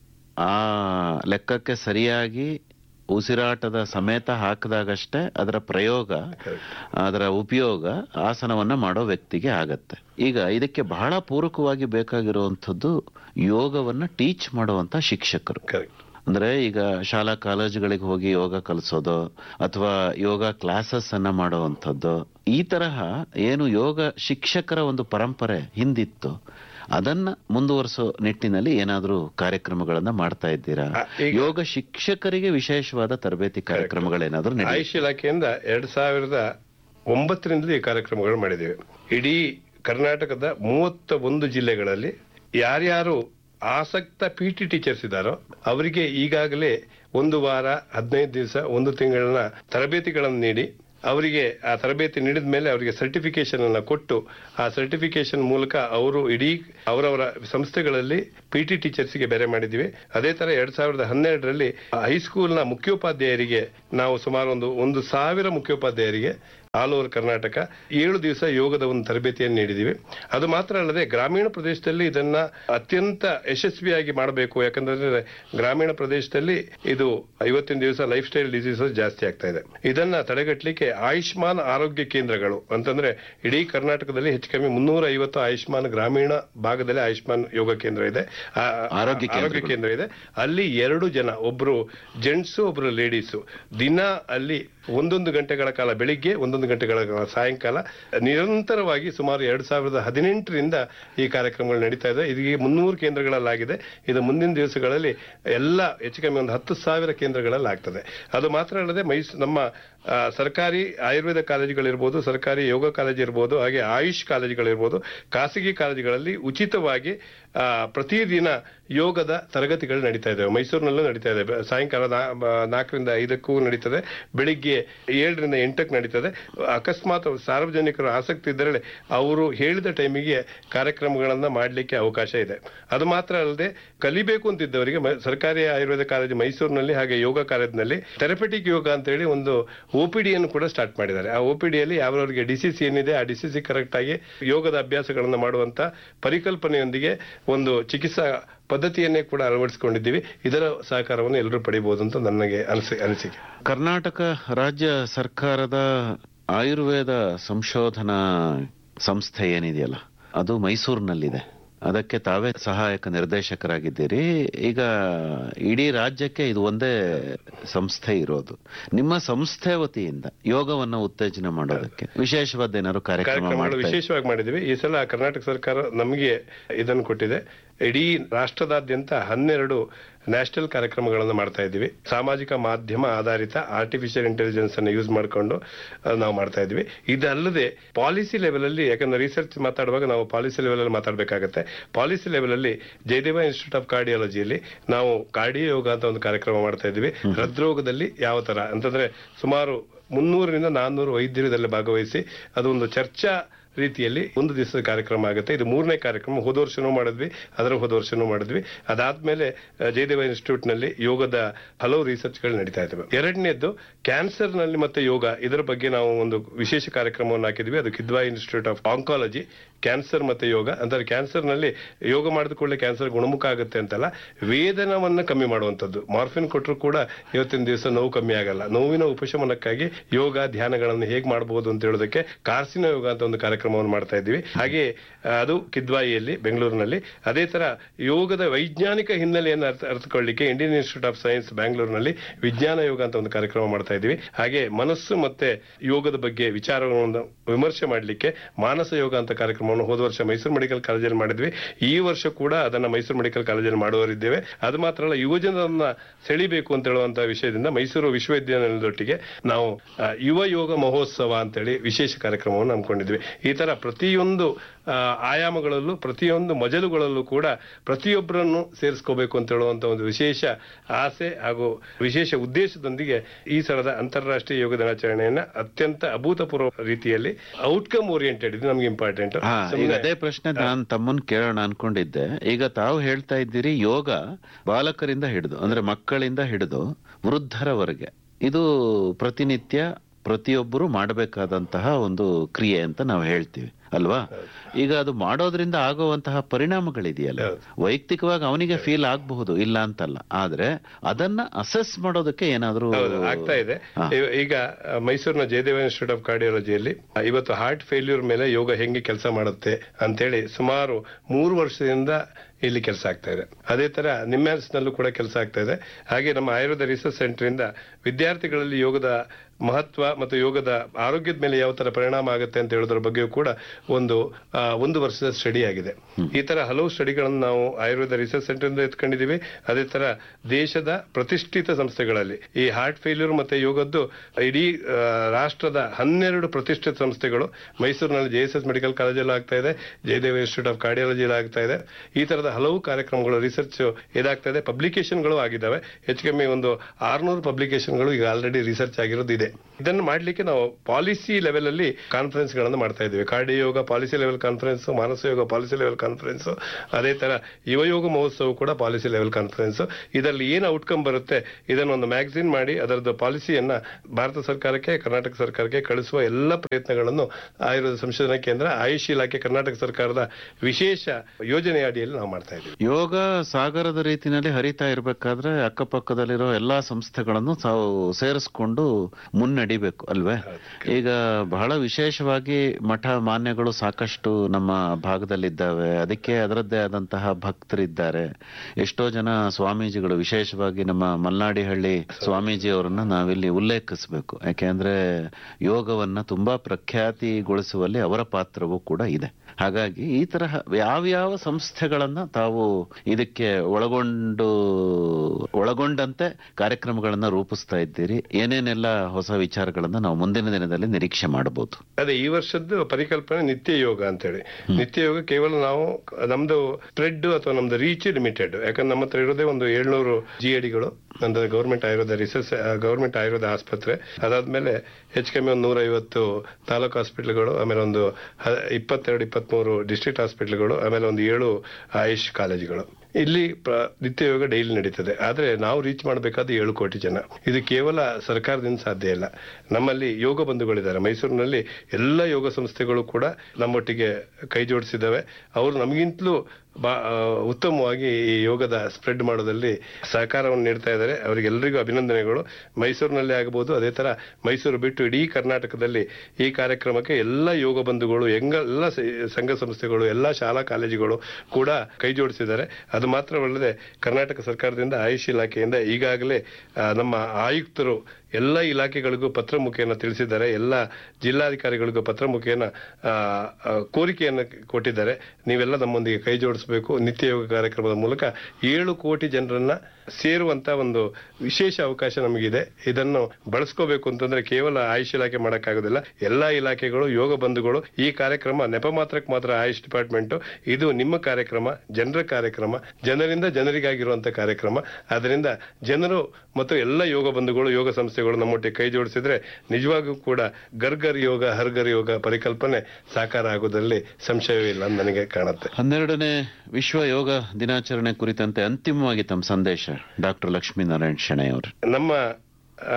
ಆ ಲೆಕ್ಕಕ್ಕೆ ಸರಿಯಾಗಿ ಉಸಿರಾಟದ ಸಮೇತ ಹಾಕಿದಾಗಷ್ಟೇ ಅದರ ಪ್ರಯೋಗ ಅದರ ಉಪಯೋಗ ಆಸನವನ್ನ ಮಾಡೋ ವ್ಯಕ್ತಿಗೆ ಆಗತ್ತೆ ಈಗ ಇದಕ್ಕೆ ಬಹಳ ಪೂರಕವಾಗಿ ಬೇಕಾಗಿರುವಂಥದ್ದು ಯೋಗವನ್ನ ಟೀಚ್ ಮಾಡುವಂತ ಶಿಕ್ಷಕರು ಕರೆಕ್ಟ್ ಅಂದ್ರೆ ಈಗ ಶಾಲಾ ಕಾಲೇಜುಗಳಿಗೆ ಹೋಗಿ ಯೋಗ ಕಲಿಸೋದು ಅಥವಾ ಯೋಗ ಕ್ಲಾಸಸ್ ಅನ್ನ ಮಾಡುವಂಥದ್ದು ಈ ತರಹ ಏನು ಯೋಗ ಶಿಕ್ಷಕರ ಒಂದು ಪರಂಪರೆ ಹಿಂದಿತ್ತು ಅದನ್ನ ಮುಂದುವರಿಸೋ ನಿಟ್ಟಿನಲ್ಲಿ ಏನಾದ್ರೂ ಕಾರ್ಯಕ್ರಮಗಳನ್ನ ಮಾಡ್ತಾ ಇದ್ದೀರಾ ಆ, ಈಗ- ಯೋಗ ಶಿಕ್ಷಕರಿಗೆ ವಿಶೇಷವಾದ ತರಬೇತಿ ಕಾರ್ಯಕ್ರಮಗಳೇನಾದ್ರೂ ನಡೆ ಆಯುಷ್ ಇಲಾಖೆಯಿಂದ ಎರಡ್ ಸಾವಿರದ ಒಂಬತ್ತರಿಂದಲೂ ಈ ಕಾರ್ಯಕ್ರಮಗಳು ಮಾಡಿದ್ದೇವೆ ಇಡೀ ಕರ್ನಾಟಕದ ಮೂವತ್ತ ಒಂದು ಜಿಲ್ಲೆಗಳಲ್ಲಿ ಯಾರ್ಯಾರು ಆಸಕ್ತ ಪಿ ಟಿ ಟೀಚರ್ಸ್ ಇದ್ದಾರೋ ಅವರಿಗೆ ಈಗಾಗಲೇ ಒಂದು ವಾರ ಹದಿನೈದು ದಿವಸ ಒಂದು ತಿಂಗಳನ್ನ ತರಬೇತಿಗಳನ್ನು ನೀಡಿ ಅವರಿಗೆ ಆ ತರಬೇತಿ ನೀಡಿದ ಮೇಲೆ ಅವರಿಗೆ ಸರ್ಟಿಫಿಕೇಶನ್ ಅನ್ನ ಕೊಟ್ಟು ಆ ಸರ್ಟಿಫಿಕೇಶನ್ ಮೂಲಕ ಅವರು ಇಡೀ ಅವರವರ ಸಂಸ್ಥೆಗಳಲ್ಲಿ ಪಿ ಟಿ ಟೀಚರ್ಸ್ಗೆ ಬೇರೆ ಮಾಡಿದ್ವಿ ಅದೇ ತರ ಎರಡ್ ಸಾವಿರದ ಹನ್ನೆರಡರಲ್ಲಿ ಹೈಸ್ಕೂಲ್ನ ಮುಖ್ಯೋಪಾಧ್ಯಾಯರಿಗೆ ನಾವು ಸುಮಾರು ಒಂದು ಒಂದು ಸಾವಿರ ಮುಖ್ಯೋಪಾಧ್ಯಾಯರಿಗೆ ಆಲ್ ಓವರ್ ಕರ್ನಾಟಕ ಏಳು ದಿವಸ ಯೋಗದ ಒಂದು ತರಬೇತಿಯನ್ನು ನೀಡಿದ್ದೀವಿ ಅದು ಮಾತ್ರ ಅಲ್ಲದೆ ಗ್ರಾಮೀಣ ಪ್ರದೇಶದಲ್ಲಿ ಇದನ್ನ ಅತ್ಯಂತ ಯಶಸ್ವಿಯಾಗಿ ಮಾಡಬೇಕು ಯಾಕಂದ್ರೆ ಗ್ರಾಮೀಣ ಪ್ರದೇಶದಲ್ಲಿ ಇದು ಐವತ್ತಿನ ದಿವಸ ಲೈಫ್ ಸ್ಟೈಲ್ ಡಿಸೀಸಸ್ ಜಾಸ್ತಿ ಆಗ್ತಾ ಇದೆ ಇದನ್ನ ತಡೆಗಟ್ಟಲಿಕ್ಕೆ ಆಯುಷ್ಮಾನ್ ಆರೋಗ್ಯ ಕೇಂದ್ರಗಳು ಅಂತಂದ್ರೆ ಇಡೀ ಕರ್ನಾಟಕದಲ್ಲಿ ಹೆಚ್ಚು ಕಮ್ಮಿ ಮುನ್ನೂರ ಐವತ್ತು ಆಯುಷ್ಮಾನ್ ಗ್ರಾಮೀಣ ಭಾಗದಲ್ಲಿ ಆಯುಷ್ಮಾನ್ ಯೋಗ ಕೇಂದ್ರ ಇದೆ ಆ- ಆರೋಗ್ಯ ಆರೋಗ್ಯ ಕೇಂದ್ರಗಳು. ಕೇಂದ್ರ ಇದೆ ಅಲ್ಲಿ ಎರಡು ಜನ ಒಬ್ರು ಜೆಂಟ್ಸು ಒಬ್ರು ಲೇಡೀಸು ದಿನ ಅಲ್ಲಿ ಒಂದೊಂದು ಗಂಟೆಗಳ ಕಾಲ ಬೆಳಿಗ್ಗೆ ಒಂದೊಂದು ಗಂಟೆಗಳ ಕಾಲ ಸಾಯಂಕಾಲ ನಿರಂತರವಾಗಿ ಸುಮಾರು ಎರಡ್ ಸಾವಿರದ ಹದಿನೆಂಟರಿಂದ ಈ ಕಾರ್ಯಕ್ರಮಗಳು ನಡೀತಾ ಇದೆ ಇದೀಗ ಮುನ್ನೂರು ಕೇಂದ್ರಗಳಲ್ಲಾಗಿದೆ ಇದು ಮುಂದಿನ ದಿವಸಗಳಲ್ಲಿ ಎಲ್ಲ ಹೆಚ್ಚು ಕಮ್ಮಿ ಒಂದು ಹತ್ತು ಸಾವಿರ ಕೇಂದ್ರಗಳಲ್ಲಿ ಆಗ್ತದೆ ಅದು ಮಾತ್ರ ಅಲ್ಲದೆ ಮೈಸೂರು ನಮ್ಮ ಆ, ಸರ್ಕಾರಿ ಆಯುರ್ವೇದ ಕಾಲೇಜುಗಳಿರ್ಬೋದು ಸರ್ಕಾರಿ ಯೋಗ ಕಾಲೇಜ್ ಇರ್ಬೋದು ಹಾಗೆ ಆಯುಷ್ ಕಾಲೇಜುಗಳಿರ್ಬೋದು ಖಾಸಗಿ ಕಾಲೇಜುಗಳಲ್ಲಿ ಉಚಿತವಾಗಿ ಆ, ಪ್ರತಿದಿನ ಯೋಗದ ತರಗತಿಗಳು ನಡೀತಾ ಇದ್ದಾವೆ ಮೈಸೂರಿನಲ್ಲೂ ನಡೀತಾ ಇದೆ ಬೆ- ಸಾಯಂಕಾಲ ನಾ- ಬ- ನಾಲ್ಕರಿಂದ ಐದಕ್ಕೂ ನಡೀತದೆ ಬೆಳಿಗ್ಗೆ ಏಳರಿಂದ ಎಂಟಕ್ಕೆ ನಡೀತದೆ ಅಕಸ್ಮಾತ್ ಸಾರ್ವಜನಿಕರು ಆಸಕ್ತಿ ಇದ್ದರೆ ಅವರು ಹೇಳಿದ ಟೈಮಿಗೆ ಕಾರ್ಯಕ್ರಮಗಳನ್ನ ಮಾಡಲಿಕ್ಕೆ ಅವಕಾಶ ಇದೆ ಅದು ಮಾತ್ರ ಅಲ್ಲದೆ ಕಲಿಬೇಕು ಅಂತಿದ್ದವರಿಗೆ ಮ- ಸರ್ಕಾರಿ ಆಯುರ್ವೇದ ಕಾಲೇಜು ಮೈಸೂರಿನಲ್ಲಿ ಹಾಗೆ ಯೋಗ ಕಾಲೇಜಿನಲ್ಲಿ ಥೆರಪೆಟಿಕ್ ಯೋಗ ಅಂತ ಹೇಳಿ ಒಂದು ಒಪಿಡಿಯನ್ನು ಕೂಡ ಸ್ಟಾರ್ಟ್ ಮಾಡಿದ್ದಾರೆ ಆ ಒಪಿಡಿಯಲ್ಲಿ ಯಾವ್ಯವರಿಗೆ ಡಿಸೀಸ್ ಏನಿದೆ ಆ ಡಿಸೀಸ್ ಕರೆಕ್ಟ್ ಆಗಿ ಯೋಗದ ಅಭ್ಯಾಸಗಳನ್ನು ಮಾಡುವಂತ ಪರಿಕಲ್ಪನೆಯೊಂದಿಗೆ ಒಂದು ಚಿಕಿತ್ಸಾ ಪದ್ಧತಿಯನ್ನೇ ಕೂಡ ಅಳವಡಿಸಿಕೊಂಡಿದ್ದೀವಿ ಇದರ ಸಹಕಾರವನ್ನು ಎಲ್ಲರೂ ಪಡಿಬಹುದು ಅಂತ ನನಗೆ ಅನಿಸಿ ಅನಿಸಿಕೆ ಕರ್ನಾಟಕ ರಾಜ್ಯ ಸರ್ಕಾರದ ಆಯುರ್ವೇದ ಸಂಶೋಧನಾ ಸಂಸ್ಥೆ ಏನಿದೆಯಲ್ಲ ಅದು ಮೈಸೂರಿನಲ್ಲಿದೆ ಅದಕ್ಕೆ ತಾವೇ ಸಹಾಯಕ ನಿರ್ದೇಶಕರಾಗಿದ್ದೀರಿ ಈಗ ಇಡೀ ರಾಜ್ಯಕ್ಕೆ ಇದು ಒಂದೇ ಸಂಸ್ಥೆ ಇರೋದು ನಿಮ್ಮ ಸಂಸ್ಥೆ ವತಿಯಿಂದ ಯೋಗವನ್ನ ಉತ್ತೇಜನ ಮಾಡೋದಕ್ಕೆ ವಿಶೇಷವಾದ ಏನಾದ್ರು ಕಾರ್ಯಕ್ರಮ ಕಾರ್ಯಕ್ರಮಗಳು ಮಾಡ್ತಾ ಇದ್ದೀರಾ? ವಿಶೇಷವಾಗಿ ಮಾಡಿದ್ದೀವಿ ಈ ಸಲ ಕರ್ನಾಟಕ ಸರ್ಕಾರ ನಮಗೆ ಇದನ್ನು ಕೊಟ್ಟಿದೆ ಇಡೀ ರಾಷ್ಟ್ರದಾದ್ಯಂತ ಹನ್ನೆರಡು ನ್ಯಾಷನಲ್ ಕಾರ್ಯಕ್ರಮಗಳನ್ನು ಮಾಡ್ತಾ ಇದ್ದೀವಿ ಸಾಮಾಜಿಕ ಮಾಧ್ಯಮ ಆಧಾರಿತ ಆರ್ಟಿಫಿಷಿಯಲ್ ಇಂಟೆಲಿಜೆನ್ಸ್ ಅನ್ನು ಯೂಸ್ ಮಾಡಿಕೊಂಡು ಅಹ್, ನಾವು ಮಾಡ್ತಾ ಇದ್ದೀವಿ ಇದಲ್ಲದೆ ಪಾಲಿಸಿ ಲೆವೆಲ್ ಅಲ್ಲಿ ಯಾಕಂದ್ರೆ ರಿಸರ್ಚ್ ಮಾತಾಡುವಾಗ ನಾವು ಪಾಲಿಸಿ ಲೆವೆಲ್ ಅಲ್ಲಿ ಮಾತಾಡಬೇಕಾಗತ್ತೆ ಪಾಲಿಸಿ ಲೆವೆಲ್ ಅಲ್ಲಿ ಜಯದೇವ ಇನ್ಸ್ಟಿಟ್ಯೂಟ್ ಆಫ್ ಕಾರ್ಡಿಯಾಲಜಿಯಲ್ಲಿ ನಾವು ಕಾರ್ಡಿಯೋ ಯೋಗ ಅಂತ ಒಂದು ಕಾರ್ಯಕ್ರಮ ಮಾಡ್ತಾ ಇದ್ದೀವಿ ಹೃದ್ರೋಗದಲ್ಲಿ ಯಾವ ತರ ಅಂತಂದ್ರೆ ಸುಮಾರು ಮುನ್ನೂರರಿಂದ ನಾನ್ನೂರು ವೈದ್ಯರಲ್ಲಿ ಭಾಗವಹಿಸಿ ಅದು ಒಂದು ಚರ್ಚಾ ರೀತಿಯಲ್ಲಿ ಒಂದು ದಿವಸದ ಕಾರ್ಯಕ್ರಮ ಆಗುತ್ತೆ ಇದು ಮೂರನೇ ಕಾರ್ಯಕ್ರಮ ಹೋದ ವರ್ಷನೂ ಮಾಡಿದ್ವಿ ಅದರ ಹೋದ ವರ್ಷನೂ ಮಾಡಿದ್ವಿ ಅದಾದ್ಮೇಲೆ ಆ, ಜಯದೇವ ಇನ್ಸ್ಟಿಟ್ಯೂಟ್ ನಲ್ಲಿ ಯೋಗದ ಹಲವು ರಿಸರ್ಚ್ಗಳು ನಡೀತಾ ಇದ್ದಾವೆ ಎರಡನೇದ್ದು ಕ್ಯಾನ್ಸರ್ ನಲ್ಲಿ ಮತ್ತೆ ಯೋಗ ಇದರ ಬಗ್ಗೆ ನಾವು ಒಂದು ವಿಶೇಷ ಕಾರ್ಯಕ್ರಮವನ್ನು ಹಾಕಿದ್ವಿ ಅದು Kidwai institute of oncology cancer ಮತ್ತೆ ಯೋಗ ಅಂದ್ರೆ ಕ್ಯಾನ್ಸರ್ ನಲ್ಲಿ ಯೋಗ ಮಾಡಿದ ಕೂಡಲೇ ಕ್ಯಾನ್ಸರ್ ಗುಣಮುಖ ಆಗುತ್ತೆ ಅಂತಲ್ಲ ವೇದನವನ್ನ ಕಮ್ಮಿ ಮಾಡುವಂತದ್ದು ಮಾರ್ಫಿನ್ ಕೊಟ್ಟರು ಕೂಡ ಇವತ್ತಿನ ದಿವಸ ನೋವು ಕಮ್ಮಿ ಆಗಲ್ಲ ನೋವಿನ ಉಪಶಮನಕ್ಕಾಗಿ ಯೋಗ ಧ್ಯಾನಗಳನ್ನು ಹೇಗೆ ಮಾಡಬಹುದು ಅಂತ ಹೇಳೋದಕ್ಕೆ ಕಾರ್ಸಿನ ಯೋಗ ಅಂತ ಒಂದು ಕಾರ್ಯಕ್ರಮವನ್ನು ಮಾಡ್ತಾ ಇದ್ದೀವಿ ಹಾಗೆ ಆ, ಅದು ಕಿದ್ವಾಯಿಯಲ್ಲಿ ಬೆಂಗಳೂರಿನಲ್ಲಿ ಅದೇ ತರ ಯೋಗದ ವೈಜ್ಞಾನಿಕ ಹಿನ್ನೆಲೆಯನ್ನು ಅರ್ಥ ಅರ್ಥಕೊಳ್ಳಿಕ್ಕೆ ಇಂಡಿಯನ್ ಇನ್ಸ್ಟಿಟ್ಯೂಟ್ ಆಫ್ ಸೈನ್ಸ್ ಬ್ಯಾಂಗ್ಳೂರಿನಲ್ಲಿ ವಿಜ್ಞಾನ ಯೋಗ ಅಂತ ಒಂದು ಕಾರ್ಯಕ್ರಮ ಮಾಡ್ತಾ ಇದ್ದೀವಿ ಹಾಗೆ ಮನಸ್ಸು ಮತ್ತೆ ಯೋಗದ ಬಗ್ಗೆ ವಿಚಾರವನ್ನು ವಿಮರ್ಶೆ ಮಾಡಲಿಕ್ಕೆ ಮಾನಸ ಯೋಗ ಅಂತ ಕಾರ್ಯಕ್ರಮವನ್ನು ಹೋದ ವರ್ಷ ಮೈಸೂರು ಮೆಡಿಕಲ್ ಕಾಲೇಜಲ್ಲಿ ಮಾಡಿದ್ವಿ ಈ ವರ್ಷ ಕೂಡ ಅದನ್ನ ಮೈಸೂರು ಮೆಡಿಕಲ್ ಕಾಲೇಜಲ್ಲಿ ಮಾಡುವರಿದ್ದೇವೆ ಅದು ಮಾತ್ರ ಅಲ್ಲ ಯುವಜನರನ್ನ ಸೆಳಿಬೇಕು ಅಂತ ಹೇಳುವಂತ ವಿಷಯದಿಂದ ಮೈಸೂರು ವಿಶ್ವವಿದ್ಯಾನಿಲಯದೊಟ್ಟಿಗೆ ನಾವು ಆ, ಯುವ ಯೋಗ ಮಹೋತ್ಸವ ಅಂತೇಳಿ ವಿಶೇಷ ಕಾರ್ಯಕ್ರಮವನ್ನು ಹಮ್ಮಿಕೊಂಡಿದ್ವಿ ಈ ತರ ಪ್ರತಿಯೊಂದು ಆ, ಆಯಾಮಗಳಲ್ಲೂ ಪ್ರತಿಯೊಂದು ಮಜಲುಗಳಲ್ಲೂ ಕೂಡ ಪ್ರತಿಯೊಬ್ಬರನ್ನು ಸೇರಿಸ್ಕೋಬೇಕು ಅಂತ ಹೇಳುವಂತ ಒಂದು ವಿಶೇಷ ಆಸೆ ಹಾಗೂ ವಿಶೇಷ ಉದ್ದೇಶದೊಂದಿಗೆ ಈ ಸಲದ ಅಂತಾರಾಷ್ಟ್ರೀಯ ಯೋಗ ದಿನಾಚರಣೆಯನ್ನ ಅತ್ಯಂತ ಅಭೂತಪೂರ್ವ ರೀತಿಯಲ್ಲಿ ಔಟ್ಕಮ್ ಓರಿಯೆಂಟೆಡ್ ಇದು ನಮ್ಗೆ ಇಂಪಾರ್ಟೆಂಟ್ ಹಾ ಈಗ ಅದೇ ಪ್ರಶ್ನೆ ನಾನ್ ತಮ್ಮನ್ ಕೇಳೋಣ ಅನ್ಕೊಂಡಿದ್ದೆ ಈಗ ತಾವು ಹೇಳ್ತಾ ಇದ್ದೀರಿ ಯೋಗ ಬಾಲಕರಿಂದ ಹಿಡಿದು ಅಂದ್ರೆ ಮಕ್ಕಳಿಂದ ಹಿಡಿದು ವೃದ್ಧರವರೆಗೆ ಇದು ಪ್ರತಿನಿತ್ಯ ಪ್ರತಿಯೊಬ್ಬರು ಮಾಡಬೇಕಾದಂತಹ ಒಂದು ಕ್ರಿಯೆ ಅಂತ ನಾವು ಹೇಳ್ತೀವಿ ಅಲ್ವಾ ಈಗ ಅದು ಮಾಡೋದ್ರಿಂದ ಆಗುವಂತಹ ಪರಿಣಾಮಗಳಿದೆಯಲ್ಲ ಹೌದು. ವೈಯಕ್ತಿಕವಾಗಿ ಅವನಿಗೆ ಫೀಲ್ ಆಗಬಹುದು ಇಲ್ಲ ಅಂತಲ್ಲ ಆದ್ರೆ ಅದನ್ನ ಅಸೆಸ್ ಮಾಡೋದಕ್ಕೆ ಏನಾದ್ರೂ ಹೌದು ಆಗ್ತಾ ಇದೆ ಹಾ. ಇವ- ಈಗ ಆ, ಮೈಸೂರಿನ ಜಯದೇವ ಇನ್ಸ್ಟಿಟ್ಯೂಟ್ ಆಫ್ ಕಾರ್ಡಿಯಾಲಜಿಯಲ್ಲಿ ಆ, ಇವತ್ತು ಹಾರ್ಟ್ ಫೇಲ್ಯೂರ್ ಮೇಲೆ ಯೋಗ ಹೆಂಗೆ ಕೆಲಸ ಮಾಡುತ್ತೆ ಅಂತೇಳಿ ಸುಮಾರು ಮೂರು ವರ್ಷದಿಂದ ಇಲ್ಲಿ ಕೆಲಸ ಆಗ್ತಾ ಇದೆ ಅದೇ ತರ ನಿಮ್ಯಾನ್ಸ್ ನಲ್ಲೂ ಕೂಡ ಕೆಲಸ ಆಗ್ತಾ ಇದೆ ಹಾಗೆ ನಮ್ಮ ಆಯುರ್ವೇದ ರಿಸರ್ಚ್ ಸೆಂಟರ್ ಇಂದ ವಿದ್ಯಾರ್ಥಿಗಳಲ್ಲಿ ಯೋಗದ ಮಹತ್ವ ಮತ್ತು ಯೋಗದ ಆರೋಗ್ಯದ ಮೇಲೆ ಯಾವ ತರ ಪರಿಣಾಮ ಆಗುತ್ತೆ ಅಂತ ಹೇಳೋದ್ರ ಬಗ್ಗೆಯೂ ಕೂಡ ಒಂದು ಆ, ಒಂದು ವರ್ಷದ ಸ್ಟಡಿ ಆಗಿದೆ ಈ ತರ ಹಲವು ಸ್ಟಡಿಗಳನ್ನು ನಾವು ಆಯುರ್ವೇದ ರಿಸರ್ಚ್ ಸೆಂಟರ್ ಇಂದ ಎತ್ಕೊಂಡಿದೀವಿ ಅದೇ ತರ ದೇಶದ ಪ್ರತಿಷ್ಠಿತ ಸಂಸ್ಥೆಗಳಲ್ಲಿ ಈ ಹಾರ್ಟ್ ಫೇಲ್ಯೂರ್ ಮತ್ತೆ ಯೋಗದ್ದು ಇಡೀ ಆ, ರಾಷ್ಟ್ರದ ಹನ್ನೆರಡು ಪ್ರತಿಷ್ಠಿತ ಸಂಸ್ಥೆಗಳು ಮೈಸೂರಿನಲ್ಲಿ ಜೆ ಎಸ್ ಎಸ್ ಮೆಡಿಕಲ್ ಕಾಲೇಜಲ್ಲಿ ಆಗ್ತಾ ಇದೆ ಜಯದೇವ ಇನ್ಸ್ಟಿಟ್ಯೂಟ್ ಆಫ್ ಕಾರ್ಡಿಯಾಲಜಿ ಆಗ್ತಾ ಇದೆ ಈ ತರದ ಹಲವು ಕಾರ್ಯಕ್ರಮಗಳು ರಿಸರ್ಚ್ ಇದಾಗ್ತಾ ಇದೆ ಪಬ್ಲಿಕೇಶನ್ಗಳು ಆಗಿದ್ದಾವೆ ಹೆಚ್ಚು ಕಮ್ಮಿ ಒಂದು ಆರ್ನೂರು ಪಬ್ಲಿಕೇಶನ್ಗಳು ಈಗ ಆಲ್ರೆಡಿ ರಿಸರ್ಚ್ ಆಗಿರೋದು ಇದೆ ಇದನ್ನು ಮಾಡ್ಲಿಕ್ಕೆ ನಾವು ಪಾಲಿಸಿ ಲೆವೆಲ್ ಅಲ್ಲಿ ಕಾನ್ಫರೆನ್ಸ್ ಗಳನ್ನು ಮಾಡ್ತಾ ಇದ್ದೀವಿ cardio yoga policy level conference ಮಾನಸ ಯೋಗ ಪಾಲಿಸಿ ಲೆವೆಲ್ ಕಾನ್ಫರೆನ್ಸ್ ಅದೇ ತರ ಯುವಯೋಗ ಮಹೋತ್ಸವ ಕೂಡ ಪಾಲಿಸಿ ಲೆವೆಲ್ ಕಾನ್ಫರೆನ್ಸ್ ಇದರಲ್ಲಿ ಏನು ಔಟ್ಕಮ್ ಬರುತ್ತೆ ಇದನ್ನು ಒಂದು ಮ್ಯಾಗಝಿನ್ ಮಾಡಿ ಅದರದ್ದು ಪಾಲಿಸಿಯನ್ನ ಭಾರತ ಸರ್ಕಾರಕ್ಕೆ ಕರ್ನಾಟಕ ಸರ್ಕಾರಕ್ಕೆ ಕಳಿಸುವ ಎಲ್ಲ ಪ್ರಯತ್ನಗಳನ್ನು ಆಯುರ್ವೇದ ಸಂಶೋಧನಾ ಕೇಂದ್ರ ಆಯುಷ್ ಇಲಾಖೆ ಕರ್ನಾಟಕ ಸರ್ಕಾರದ ವಿಶೇಷ ಯೋಜನೆ ಅಡಿಯಲ್ಲಿ ನಾವು ಮಾಡ್ತಾ ಇದ್ದೀವಿ ಯೋಗ ಸಾಗರದ ರೀತಿನಲ್ಲಿ ಹರಿತಾ ಇರಬೇಕಾದ್ರೆ ಅಕ್ಕಪಕ್ಕದಲ್ಲಿರೋ ಎಲ್ಲಾ ಸಂಸ್ಥೆಗಳನ್ನು ತಾವು ಸೇರಿಸ್ಕೊಂಡು ಮುನ್ನಡಿಬೇಕು ಅಲ್ವೇ ಈಗ ಬಹಳ ವಿಶೇಷವಾಗಿ ಮಠ ಮಾನ್ಯಗಳು ಸಾಕಷ್ಟು ನಮ್ಮ ಭಾಗದಲ್ಲಿದ್ದಾವೆ ಅದಕ್ಕೆ ಅದರದ್ದೇ ಆದಂತಹ ಭಕ್ತರಿದ್ದಾರೆ ಎಷ್ಟೋ ಜನ ಸ್ವಾಮೀಜಿಗಳು ವಿಶೇಷವಾಗಿ ನಮ್ಮ ಮಲ್ನಾಡಿಹಳ್ಳಿ ಸ್ವಾಮೀಜಿ ಅವರನ್ನ ನಾವಿಲ್ಲಿ ಉಲ್ಲೇಖಿಸಬೇಕು ಯಾಕೆಂದ್ರೆ ಯೋಗವನ್ನ ತುಂಬಾ ಪ್ರಖ್ಯಾತಿಗೊಳಿಸುವಲ್ಲಿ ಅವರ ಪಾತ್ರವೂ ಕೂಡ ಇದೆ ಹಾಗಾಗಿ ಈ ತರಹ ಯಾವ್ಯಾವ ಸಂಸ್ಥೆಗಳನ್ನ ತಾವು ಇದಕ್ಕೆ ಒಳಗೊಂಡು ಒಳಗೊಂಡಂತೆ ಕಾರ್ಯಕ್ರಮಗಳನ್ನ ರೂಪಿಸ್ತಾ ಇದ್ದೀರಿ ಏನೇನೆಲ್ಲ ಹೊಸ ವಿಚಾರಗಳನ್ನ ನಾವು ಮುಂದಿನ ದಿನದಲ್ಲಿ ನಿರೀಕ್ಷೆ ಮಾಡಬಹುದು ಅದೇ ಈ ವರ್ಷದ್ದು ಪರಿಕಲ್ಪನೆ ನಿತ್ಯ ಯೋಗ ಅಂತೇಳಿ ನಿತ್ಯ ಯೋಗ ಕೇವಲ ನಾವು ನಮ್ದು ಸ್ಪ್ರೆಡ್ ಅಥವಾ ನಮ್ದು ರೀಚ್ ಲಿಮಿಟೆಡ್ ಯಾಕಂದ್ರೆ ನಮ್ಮ ಹತ್ರ ಇರೋದೇ ಒಂದು ಏಳ್ನೂರು ಜಿ ಡಿಗಳು ಅಂದ್ರೆ government Ayurveda research government Ayurveda ಆಸ್ಪತ್ರೆ ಅದಾದ್ಮೇಲೆ ಹೆಚ್ಚು ಕಮ್ಮಿ ಒಂದು ನೂರೈವತ್ತು ತಾಲೂಕು ಹಾಸ್ಪಿಟ್ಲ್ಗಳು ಆಮೇಲೆ ಒಂದು ಹ- ಇಪ್ಪತ್ತೆರಡು ಇಪ್ಪತ್ಮೂರು ಡಿಸ್ಟ್ರಿಕ್ಟ್ ಹಾಸ್ಪಿಟ್ಲ್ಗಳು ಆಮೇಲೆ ಒಂದು ಏಳು ಆಯುಷ್ ಕಾಲೇಜುಗಳು ಇಲ್ಲಿ ಪ್ರ- ನಿತ್ಯ ಯೋಗ ಡೈಲಿ ನಡೀತದೆ ಆದ್ರೆ ನಾವು ರೀಚ್ ಮಾಡಬೇಕಾದ ಏಳು ಕೋಟಿ ಜನ ಇದು ಕೇವಲ ಸರ್ಕಾರದಿಂದ ಸಾಧ್ಯ ಇಲ್ಲ ನಮ್ಮಲ್ಲಿ ಯೋಗ ಬಂಧುಗಳಿದ್ದಾರೆ ಮೈಸೂರಿನಲ್ಲಿ ಎಲ್ಲ ಯೋಗ ಸಂಸ್ಥೆಗಳು ಕೂಡ ನಮ್ಮೊಟ್ಟಿಗೆ ಕೈ ಜೋಡಿಸಿದ್ದಾವೆ ಅವರು ನಮಗಿಂತಲೂ ಬಾ ಆ, ಉತ್ತಮವಾಗಿ ಈ ಯೋಗದ ಸ್ಪ್ರೆಡ್ ಮಾಡೋದಲ್ಲಿ ಸಹಕಾರವನ್ನು ನೀಡ್ತಾ ಇದ್ದಾರೆ ಅವರಿಗೆಲ್ಲರಿಗೂ ಅಭಿನಂದನೆಗಳು ಮೈಸೂರಿನಲ್ಲಿ ಆಗಬಹುದು ಅದೇ ತರ ಮೈಸೂರು ಬಿಟ್ಟು ಇಡೀ ಕರ್ನಾಟಕದಲ್ಲಿ ಈ ಕಾರ್ಯಕ್ರಮಕ್ಕೆ ಎಲ್ಲ ಯೋಗ ಬಂಧುಗಳು ಎಂಗ ಎಲ್ಲ ಸ- ಸಂಘ ಸಂಸ್ಥೆಗಳು ಎಲ್ಲ ಶಾಲಾ ಕಾಲೇಜುಗಳು ಕೂಡ ಕೈ ಜೋಡಿಸಿದ್ದಾರೆ ಅದು ಮಾತ್ರವಲ್ಲದೆ ಕರ್ನಾಟಕ ಸರ್ಕಾರದಿಂದ ಆಯುಷ್ ಇಲಾಖೆಯಿಂದ ಈಗಾಗಲೇ ಆ, ನಮ್ಮ ಆಯುಕ್ತರು ಎಲ್ಲ ಇಲಾಖೆಗಳಿಗೂ ಪತ್ರ ಮುಖೇನ ತಿಳಿಸಿದ್ದಾರೆ ಎಲ್ಲ ಜಿಲ್ಲಾಧಿಕಾರಿಗಳಿಗೂ ಪತ್ರ ಮುಖೇನ ಆ, ಆ, ಕೋರಿಕೆಯನ್ನು ಕೊಟ್ಟಿದ್ದಾರೆ ನೀವೆಲ್ಲ ನಮ್ಮೊಂದಿಗೆ ಕೈ ಜೋಡಿಸಬೇಕು ನಿತ್ಯ ಯೋಗ ಕಾರ್ಯಕ್ರಮದ ಮೂಲಕ ಏಳು ಕೋಟಿ ಜನರನ್ನ ಸೇರುವಂತ ಒಂದು ವಿಶೇಷ ಅವಕಾಶ ನಮಗಿದೆ ಇದನ್ನು ಬಳಸ್ಕೋಬೇಕು ಅಂತಂದ್ರೆ ಕೇವಲ ಆಯುಷ್ ಇಲಾಖೆ ಮಾಡಕ್ಕಾಗೋದಿಲ್ಲ ಎಲ್ಲಾ ಇಲಾಖೆಗಳು ಯೋಗ ಬಂಧುಗಳು ಈ ಕಾರ್ಯಕ್ರಮ ನೆಪ ಮಾತ್ರಕ್ಕೆ ಮಾತ್ರ ಆಯುಷ್ ಡಿಪಾರ್ಟ್ಮೆಂಟ್ ಇದು ನಿಮ್ಮ ಕಾರ್ಯಕ್ರಮ ಜನರ ಕಾರ್ಯಕ್ರಮ ಜನರಿಂದ ಜನರಿಗಾಗಿರುವಂತ ಕಾರ್ಯಕ್ರಮ ಅದರಿಂದ ಜನರು ಮತ್ತು ಎಲ್ಲ ಯೋಗ ಬಂಧುಗಳು ಯೋಗ ಸಂಸ್ಥೆಗಳು ನಮ್ಮೊಟ್ಟಿಗೆ ಕೈ ಜೋಡಿಸಿದ್ರೆ ನಿಜವಾಗೂ ಕೂಡ ಗರ್ಗರ್ ಯೋಗ ಹರ್ಗರ್ ಯೋಗ ಪರಿಕಲ್ಪನೆ ಸಾಕಾರ ಆಗೋದ್ರಲ್ಲಿ ಸಂಶಯವೇ ಇಲ್ಲ ಅಂತ ನನಗೆ ಕಾಣುತ್ತೆ ಹನ್ನೆರಡನೇ ವಿಶ್ವ ಯೋಗ ದಿನಾಚರಣೆ ಕುರಿತಂತೆ ಅಂತಿಮವಾಗಿ ತಮ್ಮ ಸಂದೇಶ ಡಾಕ್ಟರ್ ಲಕ್ಷ್ಮೀನಾರಾಯಣ್ ಶೆಣೈ ಅವರು ನಮ್ಮ ಆ,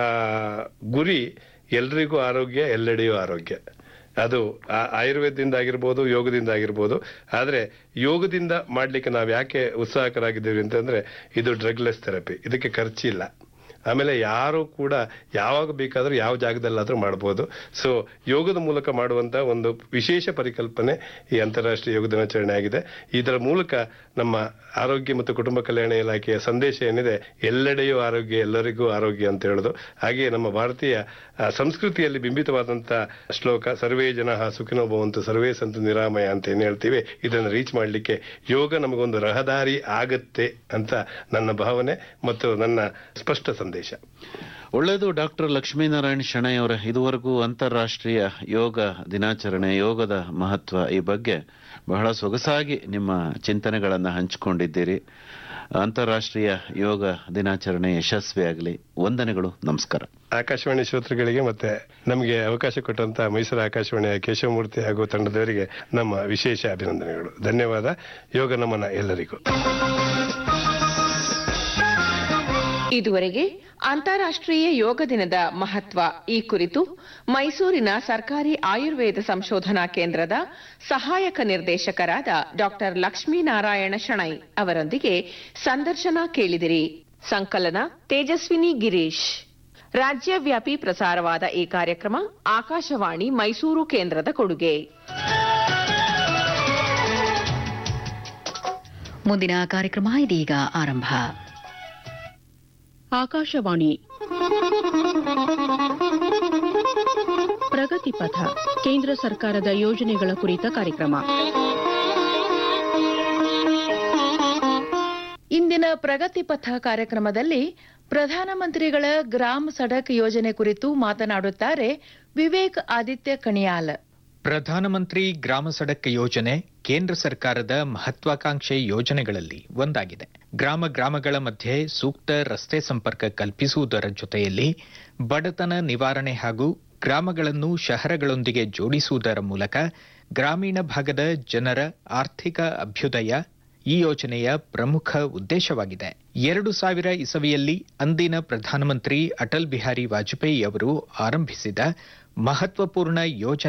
ಗುರಿ ಎಲ್ರಿಗೂ ಆರೋಗ್ಯ ಎಲ್ಲೆಡೆಯೂ ಆರೋಗ್ಯ ಅದು ಆ- ಆಯುರ್ವೇದದಿಂದ ಆಗಿರ್ಬೋದು ಯೋಗದಿಂದ ಆಗಿರ್ಬೋದು ಆದ್ರೆ ಯೋಗದಿಂದ ಮಾಡ್ಲಿಕ್ಕೆ ನಾವು ಯಾಕೆ ಉತ್ಸಾಹಕರಾಗಿದ್ದೀವಿ ಅಂತಂದ್ರೆ ಇದು ಡ್ರಗ್ಲೆಸ್ ಥೆರಪಿ ಇದಕ್ಕೆ ಖರ್ಚಿಲ್ಲ ಆಮೇಲೆ ಯಾರು ಕೂಡ ಯಾವಾಗ ಬೇಕಾದ್ರೂ ಯಾವ ಜಾಗದಲ್ಲಾದ್ರೂ ಮಾಡ್ಬೋದು ಸೊ ಯೋಗದ ಮೂಲಕ ಮಾಡುವಂತ ಒಂದು ವಿಶೇಷ ಪರಿಕಲ್ಪನೆ ಈ ಅಂತಾರಾಷ್ಟ್ರೀಯ ಯೋಗ ದಿನಾಚರಣೆ ಆಗಿದೆ ಇದರ ಮೂಲಕ ನಮ್ಮ ಆರೋಗ್ಯ ಮತ್ತು ಕುಟುಂಬ ಕಲ್ಯಾಣ ಇಲಾಖೆಯ ಸಂದೇಶ ಏನಿದೆ ಎಲ್ಲೆಡೆಯೂ ಆರೋಗ್ಯ ಎಲ್ಲರಿಗೂ ಆರೋಗ್ಯ ಅಂತ ಹೇಳುದು ಹಾಗೆಯೇ ನಮ್ಮ ಭಾರತೀಯ ಆ, ಸಂಸ್ಕೃತಿಯಲ್ಲಿ ಬಿಂಬಿತವಾದಂತ ಶ್ಲೋಕ ಸರ್ವೇ ಜನ ಸುಖಿನೋ ಭವಂತು ಸರ್ವೇ ಸಂತು ನಿರಾಮಯ ಅಂತ ಏನ್ ಹೇಳ್ತೀವಿ ಇದನ್ನು ರೀಚ್ ಮಾಡಲಿಕ್ಕೆ ಯೋಗ ನಮಗೊಂದು ರಹದಾರಿ ಆಗತ್ತೆ ಅಂತ ನನ್ನ ಭಾವನೆ ಮತ್ತು ನನ್ನ ಸ್ಪಷ್ಟ ಸಂದೇಶ ಒಳ್ಳೆಯದು ಡಾಕ್ಟರ್ ಲಕ್ಷ್ಮೀನಾರಾಯಣ್ ಶೆಣೈ ಅವರ ಇದುವರೆಗೂ ಅಂತಾರಾಷ್ಟ್ರೀಯ ಯೋಗ ದಿನಾಚರಣೆ ಯೋಗದ ಮಹತ್ವ ಈ ಬಗ್ಗೆ ಬಹಳ ಸೊಗಸಾಗಿ ನಿಮ್ಮ ಚಿಂತನೆಗಳನ್ನು ಹಂಚಿಕೊಂಡಿದ್ದೀರಿ ಅಂತಾರಾಷ್ಟ್ರೀಯ ಯೋಗ ದಿನಾಚರಣೆ ಯಶಸ್ವಿಯಾಗಲಿ ವಂದನೆಗಳು ನಮಸ್ಕಾರ ಆಕಾಶವಾಣಿ ಶ್ರೋತೃಗಳಿಗೆ ಮತ್ತೆ ನಮಗೆ ಅವಕಾಶ ಕೊಟ್ಟಂತ ಮೈಸೂರು ಆಕಾಶವಾಣಿಯ ಕೇಶವಮೂರ್ತಿ ಹಾಗೂ ತಂಡದವರಿಗೆ ನಮ್ಮ ವಿಶೇಷ ಅಭಿನಂದನೆಗಳು ಧನ್ಯವಾದ ಯೋಗ ನಮನ ಎಲ್ಲರಿಗೂ ಇದುವರೆಗೆ ಅಂತಾರಾಷ್ಟ್ರೀಯ ಯೋಗ ದಿನದ ಮಹತ್ವ ಈ ಕುರಿತು ಮೈಸೂರಿನ ಸರ್ಕಾರಿ ಆಯುರ್ವೇದ ಸಂಶೋಧನಾ ಕೇಂದ್ರದ ಸಹಾಯಕ ನಿರ್ದೇಶಕರಾದ ಡಾಕ್ಟರ್ ಲಕ್ಷ್ಮೀನಾರಾಯಣ ಶಣೈ ಅವರೊಂದಿಗೆ ಸಂದರ್ಶನ ಕೇಳಿದಿರಿ ಸಂಕಲನ ತೇಜಸ್ವಿನಿ ಗಿರೀಶ್ ರಾಜ್ಯವ್ಯಾಪಿ ಪ್ರಸಾರವಾದ ಈ ಕಾರ್ಯಕ್ರಮ ಆಕಾಶವಾಣಿ ಮೈಸೂರು ಕೇಂದ್ರದ ಕೊಡುಗೆ ಮುಂದಿನ ಕಾರ್ಯಕ್ರಮ ಇದೀಗ ಆರಂಭ ಆಕಾಶವಾಣಿ ಪ್ರಗತಿ ಪಥ ಕೇಂದ್ರ ಸರ್ಕಾರದ ಯೋಜನೆಗಳ ಕುರಿತ ಕಾರ್ಯಕ್ರಮ ಇಂದಿನ ಪ್ರಗತಿ ಪಥ ಕಾರ್ಯಕ್ರಮದಲ್ಲಿ ಪ್ರಧಾನಮಂತ್ರಿಗಳ ಗ್ರಾಮ್ ಸಡಕ್ ಯೋಜನೆ ಕುರಿತು ಮಾತನಾಡುತ್ತಾರೆ ವಿವೇಕ್ ಆದಿತ್ಯ ಕಣಿಯಾಲ್ ಪ್ರಧಾನಮಂತ್ರಿ ಗ್ರಾಮ ಸಡಕ್ ಯೋಜನೆ ಕೇಂದ್ರ ಸರ್ಕಾರದ ಮಹತ್ವಾಕಾಂಕ್ಷೆ ಯೋಜನೆಗಳಲ್ಲಿ ಒಂದಾಗಿದೆ ಗ್ರಾಮ ಗ್ರಾಮಗಳ ಮಧ್ಯೆ ಸೂಕ್ತ ರಸ್ತೆ ಸಂಪರ್ಕ ಕಲ್ಪಿಸುವುದರ ಜೊತೆಯಲ್ಲಿ ಬಡತನ ನಿವಾರಣೆ ಹಾಗೂ ಗ್ರಾಮಗಳನ್ನು ಶಹರಗಳೊಂದಿಗೆ ಜೋಡಿಸುವುದರ ಮೂಲಕ ಗ್ರಾಮೀಣ ಭಾಗದ ಜನರ ಆರ್ಥಿಕ ಅಭ್ಯುದಯ ಈ ಯೋಜನೆಯ ಪ್ರಮುಖ ಉದ್ದೇಶವಾಗಿದೆ ಎರಡು ಸಾವಿರ ಇಸವಿಯಲ್ಲಿ ಅಂದಿನ ಪ್ರಧಾನಮಂತ್ರಿ ಅಟಲ್ ಬಿಹಾರಿ ವಾಜಪೇಯಿ ಅವರು ಆರಂಭಿಸಿದ ಮಹತ್ವಪೂರ್ಣ ಯೋಜನೆ